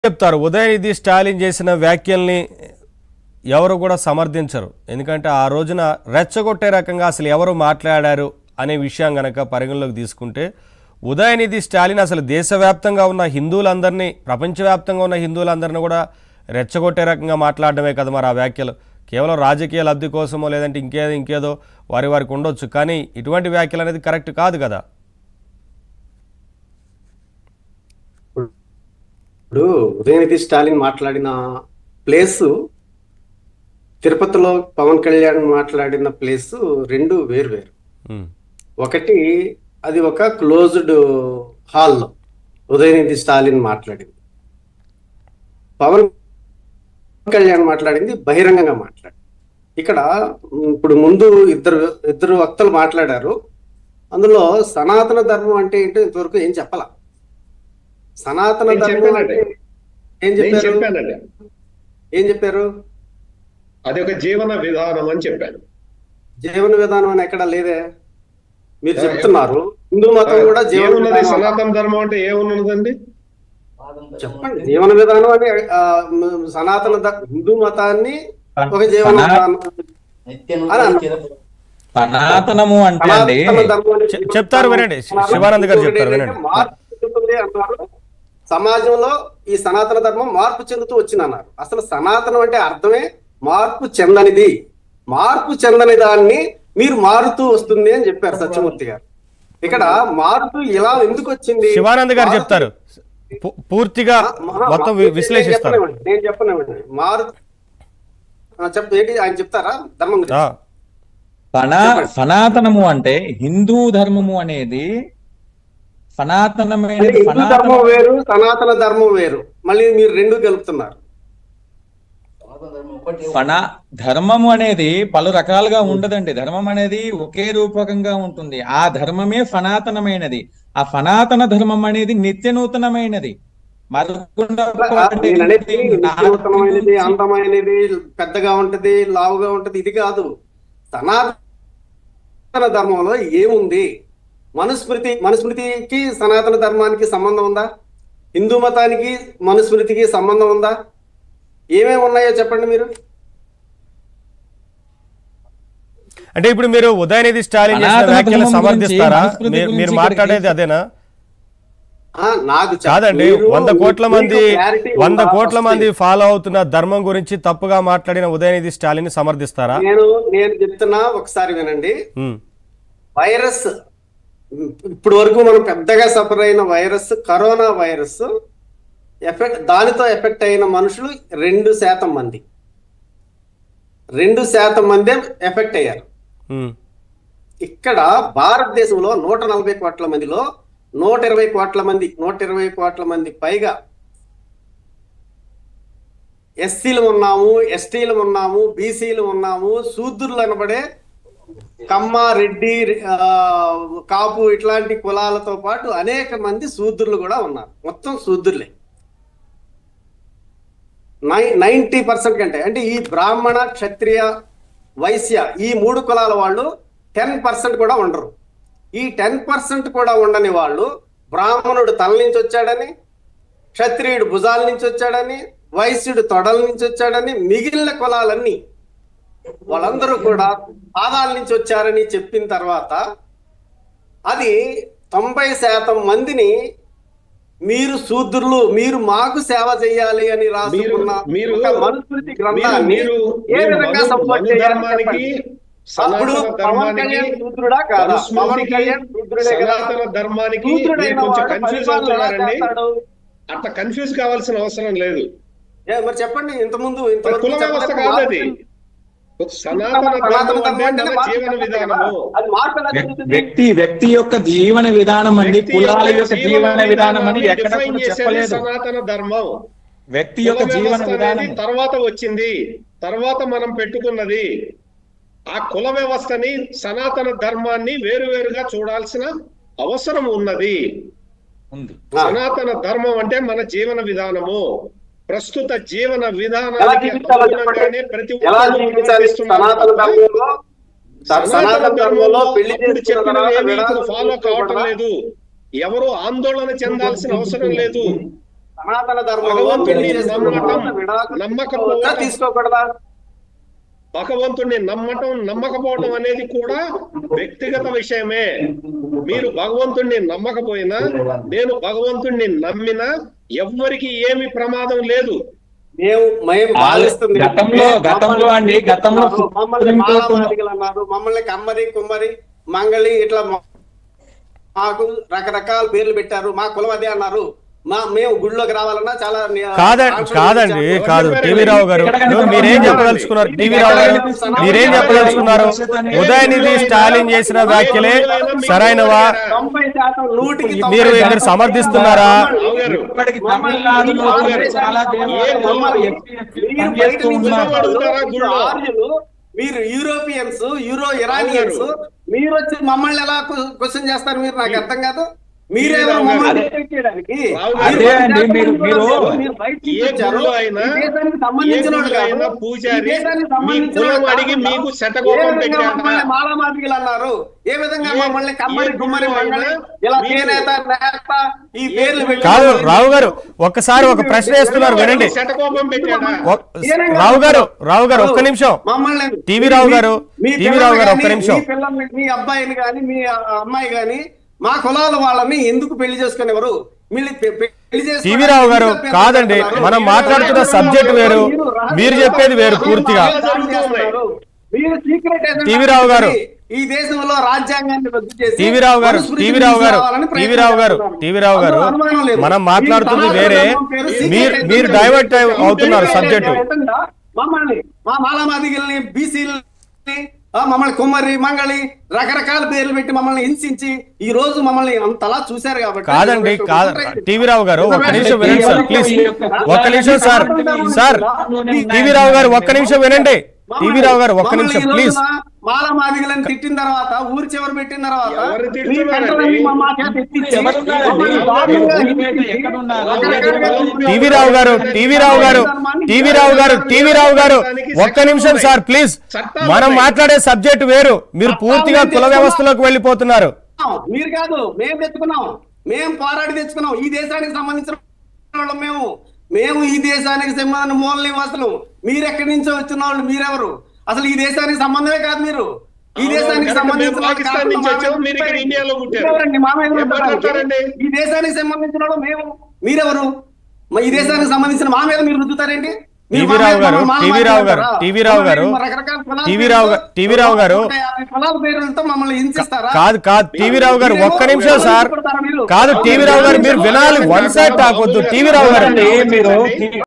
చెప్తారు ఉదయనిధి స్టాలిన్ చేసిన వ్యాఖ్యల్ని ఎవరు కూడా సమర్థించరు ఎందుకంటే ఆ రోజున రెచ్చగొట్టే రకంగా అసలు ఎవరు మాట్లాడారు అనే విషయం గనక పరిగణలోకి తీసుకుంటే ఉదయనిధి స్టాలిన్ అసలు దేశవ్యాప్తంగా ఉన్న హిందువులందరినీ ప్రపంచవ్యాప్తంగా ఉన్న హిందువులందరినీ కూడా రెచ్చగొట్టే రకంగా మాట్లాడడమే కదా మరి ఆ వ్యాఖ్యలు కేవలం రాజకీయ లబ్ధి కోసమో లేదంటే ఇంకేదో ఇంకేదో వారి వారికి ఉండొచ్చు కానీ ఇటువంటి వ్యాఖ్యలు అనేది కరెక్ట్ కాదు కదా ఇప్పుడు ఉదయనిధి స్టాలిన్ మాట్లాడిన ప్లేస్ తిరుపతిలో పవన్ కళ్యాణ్ మాట్లాడిన ప్లేస్ రెండు వేరు వేరు ఉమ్, ఒకటి అది ఒక క్లోజ్డ్ హాల్లో ఉదయనిధి స్టాలిన్ మాట్లాడింది పవన్ కళ్యాణ్ మాట్లాడింది బహిరంగంగా మాట్లాడి ఇక్కడ ఉమ్, ఇప్పుడు ముందు ఇద్దరు ఇద్దరు వక్తలు మాట్లాడారు అందులో సనాతన ధర్మం అంటే ఏంటో ఇంతవరకు ఏం చెప్పాల సనాతన నేను ధర్మం అంటే చెప్పానండి. ఏం నేను చెప్పారు చెప్పానండి ఏం చెప్పారు అది ఒక జీవన విధానం అని చెప్పాను జీవన విధానం అని ఎక్కడ లేదే మీరు చెప్తున్నారు హిందూ మతం కూడా జీవన ఏమున్నది విధానం సనాతన ధర్మం అంటే ఏమున్నదండి చెప్పండి జీవన విధానం అని ఆ, మ- సనాతన ధ- హిందూ మతాన్ని ఒక జీవన సనా- విధానం నిత్య అలా నూతన సనాతనము అంటే అండి సనాతన ధర్మం అని చె- చెప్తారు వినండి. శివానంద్ గారు చెప్తారు ఇంకొకటి వినండి. ఏంటంటే మార్పు చెందుతుంది అన్నారు సమాజంలో ఈ సనాతన ధర్మం మార్పు చెందుతూ వచ్చింది అన్నారు అసలు సనాతనం అంటే అర్థమే మార్పు చెందనిది మార్పు చెందని దాన్ని మీరు మారుతూ వస్తుంది అని చెప్పారు సత్యమూర్తి గారు ఇక్కడ మార్పు ఇలా ఎందుకు వచ్చింది శివానంద్ గారు మారుతూ- చెప్తారు పు- పూర్తిగా మహా- మొత్తం వి- నేను విశ్లేషిస్తారు చెప్పనివ్వండి, నేను చెప్పనివ్వండి మారు ఆ, చెప్ప ఏంటి ఆయన చెప్తారా ధర్మం గురించి ఆ, సనా చెప్పండి. సనాతనము అంటే హిందూ ధర్మము అనేది అంటే సనాతనమైనది హిందూ సనాతన ధర్మం వేరు సనాతన ధర్మం వేరు మళ్ళీ మీరు రెండు కలుపుతున్నారు ధర్మం ఒకటి ఫణ ధర్మము అనేది పలు రకాలుగా ఉండదండి ధర్మం అనేది ఒకే రూపకంగా ఉంటుంది ఆ ధర్మమే సనాతనమైనది ఆ సనాతన ధర్మం అనేది నిత్య నూతనమైనది మరొకటి నేను అనేది వినూతనమైనది అందమైనది పెద్దగా ఉంటది లావుగా ఉంటది ఇది కాదు సనాతన ధర్మంలో ఏముంది మనుస్మృతి మనుస్మృతికి సనాతన ధర్మానికి సంబంధం ఉందా హిందూ మతానికి మనుస్మృతికి సంబంధం ఉందా ఏమేమి ఉన్నాయో చెప్పండి మీరు అంటే ఇప్పుడు మీరు ఉదయనిధి స్టాలిన్ చేసిన సనాతన వ్యాఖ్యలు ధర్మం సమర్థిస్తారా గురించి, మనుస్మృతి మీరు- మీరు గురించి మాట్లాడేది ఇక్కడికి- అదేనా ఆ, నాకు చెప్ప- కాదండి మీరు- వంద కోట్ల మీకు మంది clarity వంద ఉందా? కోట్ల First మంది ఫాలో అవుతున్న ధర్మం గురించి తప్పుగా మాట్లాడిన ఉదయనిధి స్టాలిన్ ని సమర్థిస్తారా నేను నేను చెప్తున్నా ఒకసారి వినండి ఉమ్, వైరస్ ఇప్పుడు వరకు మనం పెద్దగా సఫర్ అయిన వైరస్ కరోనా వైరస్ ఎఫెక్ట్ దానితో ఎఫెక్ట్ అయిన మనుషులు రెండు శాతం మంది రెండు శాతం మందే ఎఫెక్ట్ అయ్యారు ఉమ్, ఇక్కడ భారతదేశంలో నూట నలభై కోట్ల మందిలో నూట ఇరవై కోట్ల మంది నూట ఇరవై కోట్ల మంది పైగా ఎస్సీలు ఉన్నాము ఎస్టీలు ఉన్నాము బీసీలు ఉన్నాము శూద్రులు అనబడే కమ్మ రెడ్డి ఆ, కాపు ఇట్లాంటి కులాలతో పాటు అనేక మంది శూద్రులు కూడా ఉన్నారు మొత్తం శూద్రులే నై నైంటీ పర్సెంట్ కంటే అంటే ఈ బ్రాహ్మణ క్షత్రియ వైశ్య ఈ మూడు కులాల వాళ్ళు టెన్ పర్సెంట్ కూడా ఉండరు ఈ టెన్ పర్సెంట్ కూడా ఉండని వాళ్ళు బ్రాహ్మణుడు తల నుంచి వచ్చాడని క్షత్రియుడు భుజాల నుంచి వచ్చాడని వైశ్యుడు తొడల నుంచి వచ్చాడని మిగిలిన కులాలన్నీ వాళ్ళందరూ కూడా పాదాల నుంచి వచ్చారని చెప్పిన తర్వాత అది తొంభై శాతం మందిని మీరు శూద్రులు మీరు మాకు సేవ చేయాలి అని రాసుకున్న మీరు- ఒక మనుస్మృతి మీరు గ్రంథాన్ని మీరు ఏ మీరు విధంగా మను- సపోర్ట్ మను చేయాలి ధర్మానికి అప్పుడు సనాతన పవన్ ధర్మానికి కళ్యాణ్ శూద్రుడా కాదా పవన్ మనుస్మృతికి కళ్యాణ్ శూద్రుడే కదా సనాతన ధర్మానికి మీరు శూద్రుడైన కొంచెం వాడు కన్ఫ్యూజ్ పరిపాలన ఎలా అవుతున్నారండి చేస్తాడు? అట్లా కన్ఫ్యూజ్ కావాల్సిన అవసరం లేదు ఏ, మరి చెప్పండి ఇంత ముందు మరి కుల వ్యవస్థ కాదు అది సనాతన ధర్మం అంటే మన జీవన విధానము అది మార్పు ఎలా వ్యక్- జరుగుతుంది? వ్యక్తి వ్యక్తి యొక్క జీవన విధానం అండి వ్యక్తి కులాల యొక్క యొక్క జీవన విధానం అని విధానాన్ని ఎక్కడ define కూడా చేసేది చెప్పలేదు సనాతన ధర్మం వ్యక్తి కుల యొక్క జీవన వ్యవస్థ విధానం అనేది తర్వాత వచ్చింది తర్వాత మనం పెట్టుకున్నది ఆ కుల వ్యవస్థని సనాతన ధర్మాన్ని వేరువేరుగా చూడాల్సిన అవసరం ఉన్నది ఉంది ఆ, సనాతన ధర్మం అంటే మన జీవన విధానము ప్రస్తుత జీవన ఎలా విధానానికి జీవించాలో అనుగుణంగానే చెప్పండి ప్రతి ఎలా ఒక్కరూ జీవించాలి ప్రవర్తిస్తున్నారు సనాతన తప్ప ధర్మంలో సనాతన సనాతన ధర్మంలో ధర్మంలో పెళ్లి అప్పుడు చేసుకున్న చెప్పినవి తర్వాత ఏమీ ఇప్పుడు విడాకులు ఫాలో కావటం తీసుకోకూడదా? లేదు ఎవరు ఆందోళన చెందాల్సిన అవసరం లేదు సనాతన ధర్మంలో భగవంతుడిని పెళ్లి చేసుకున్న నమ్మటం, తర్వాత విడాకులు నమ్మకపోవటం. తీసుకోవచ్చా, తీసుకోకూడదా భగవంతుణ్ణి నమ్మటం నమ్మకపోవటం అనేది కూడా వ్యక్తిగత విషయమే మీరు భగవంతుణ్ణి నమ్మకపోయినా నేను భగవంతుణ్ణి నమ్మినా ఎవ్వరికి ఏమి ప్రమాదం లేదు మేము మేము భావిస్తుంది గతంలో గతంలో అండి గతంలో మమ్మల్ని సుప్రీం కోర్టు మాలామాదిగలు అన్నారు మమ్మల్ని కమ్మరి కుమ్మరి మంగళి ఇట్లా మా- మాకు రకరకాల పేర్లు పెట్టారు మా కులం అదే అన్నారు మా మేము గుడిలోకి రావాలన్నా చాలా ని- కాదండి ఆంక్షలు కాదండి విధించారు. కాదు టీవీ రావు గారు ఇప్పుడు మీరేం చెప్పదలుచుకున్నారు టీవీ రావు గారు మీరేం చెప్పదలుచుకున్నారు ఉదయనిధి స్టాలిన్ చేసిన వ్యాఖ్యలే సరైనవా తొంభై శాతం నూటికి తొంభై మీరు ఇక్కడ శాతం సమర్థిస్తున్నారా రావు గారు ఇప్పటికి తమిళనాడులో కూడా చాలా దేవాలయాల్లో ఎస్సీ, ఎస్టీ మీరు బయట పనిచేస్తూ నుంచి ఉన్నారు. అడుగుతారా గుళ్ళో? ఆర్యులు, మీరు యూరోపియన్స్ యూరో ఇరానియన్స్ మీరు వచ్చి మమ్మల్ని ఎలా క్వశ్చన్ చేస్తారు మీరు నాకు అర్థం కాదు మీరేమో రావు గారు. మమ్మల్ని detect చేయడానికి రావు మీరు గారు. అదే అండి, మీరు- మీరు- మీరు బయట నుంచి ఏ వచ్చారు. గుళ్ళు అయినా ఈ దేశానికి ఏ సంబంధించిన వాడు గుళ్ళు కాదు. అయినా ఈ పూజారి దేశానికి మీ సంబంధించిన కులం వాడు అడిగి కాదు. మీకు ఏ శతకోపం విధంగా పెట్టాడా మమ్మల్ని మాలామాదిగలు అన్నారు ఏ విధంగా ఏ- మమ్మల్ని కమ్మరి ఏ గుమ్మరి గుళ్ళు మంగళి అయినా ఇలా మీకు- చేనేత నేత ఈ పేర్లు పెట్టి కాదు రావు గారు ఒక్కసారి ఒక ప్రశ్న వేస్తున్నారు వినండి శతకోపం పెట్టాడా ఒక్- రావు గారు రావు గారు ఒక్క నిమిషం మమ్మల్ని టీవీ రావు గారు, మీ టీవీ రావు గారు, ఒక్క పిల్లల్ని నిమిషం. మీ పిల్లల్ని మీ అబ్బాయిని గాని మీ అమ్మాయి గాని మా కులాల వాళ్ళని ఎందుకు పెళ్లి చేసుకునేవారు వీళ్ళు పె- పెళ్లి చేసుకోవడానికి టీవీ రావు గారు ఎందుకు అభ్యంతరం కాదండి పెడుతున్నారు? మనం మాట్లాడుతున్న సబ్జెక్ట్ వేరు మీరు చెప్పేది వేరు పూర్తిగా మీరు సీక్రెట్ ఏజెండా టీవీ రావు గారు. ఈ దేశంలో రాజ్యాంగాన్ని రద్దు చేసి టీవీ రావు గారు మనుస్మృతిని టీవీ రావు గారు తీసుకురావాలని టీవీ రావు గారు ప్రయత్నం టీవీ రావు గారు అందులో అనుమానం లేదు. మనం మాట్లాడుతుంది ఈ వేరే సనాతన పేరు secret మీరు ఏజెండా మీరు డైవర్ట్ ఈ అవుతున్నారు secret సబ్జెక్టు ఏజెండా మమ్మల్ని మా మాలామాదిగల్ని బీసీలని మమ్మల్ని కుమ్మరి మంగళి రకరకాల పేర్లు పెట్టి మమ్మల్ని హింసించి ఈ రోజు మమ్మల్ని అంతలా చూశారు కాబట్టి కాదండి కాదు టీవీ రావు గారు ఒక్క నిమిషం వినండి సార్ ప్లీజ్ ఒక్క నిమిషం సార్ సార్ టీవీ రావు గారు ఒక్క నిమిషం వినండి టీవీ రావు గారు ఒక్క నిమిషం ప్లీజ్ మాల మాదిగలను తిట్టిన తర్వాత ఊరి చివరి పెట్టిన తర్వాత ఎవరు మీ తిడుతున్నారండి? పెద్దలని మా మా చేత ఎత్తిచ్చి ఎవరున్నారండి? మమ్మల్ని దారుణంగా భూమి మీద హింసించి ఎక్కడున్నారు? రకరకాలుగా టీవీ రావు గారు టీవీ రావు గారు టీవీ రావు గారు టీవీ రావు గారు ఒక్క నిమిషం సార్ ప్లీజ్ మనం మాట్లాడే సబ్జెక్ట్ వేరు మీరు పూర్తిగా కుల వ్యవస్థలోకి వెళ్ళిపోతున్నారు మీరు కాదు మేము తెచ్చుకున్నాం మేము పోరాడి తెచ్చుకున్నాం ఈ దేశానికి సంబంధించిన వాళ్ళం మేము మేము ఈ దేశానికి సంబంధించిన మూల నివాసులు మీరు ఎక్కడి నుంచో వచ్చిన వాళ్ళు మీరెవరు అసలు ఈ దేశానికి సంబంధమే కాదు మీరు ఈ అవును, దేశానికి కరెక్ట్. సంబంధించిన మేము వాళ్ళు పాకిస్తాన్ కాకుండా నుంచి మా వచ్చాము, మీద మీరు ఇక్కడ ఉంటారు. ఇండియాలో పుట్టారు. మీరెవరండి? మా మీద ఏం ఉంటారు. మాట్లాడతారండి? ఈ దేశానికి సంబంధించిన వాళ్ళు మేము మీరెవరు మా ఈ దేశానికి సంబంధించిన మా మీద మీరు రుద్దుతారేంటి మీరు టీవీ మా రావు మీద గారు, మమ్మల్ని టీవీ రావు గారు, మాట్లాడతారా? టీవీ రావు గారు, మమ్మల్ని రకరకాల కులాల టీవీ రావు గారు, పేర్లతో, టీవీ రావు గారు, నూట యాభై కులాల పేర్లతో మమ్మల్ని హింసిస్తారా కాదు కాదు టీవీ రావు గారు ఒక్క నిమిషం సార్ కాదు టీవీ రావు గారు మీరు వినాలి వన్ సైడ్ టాక్ వద్దు టీవీ రావు గారు మీరు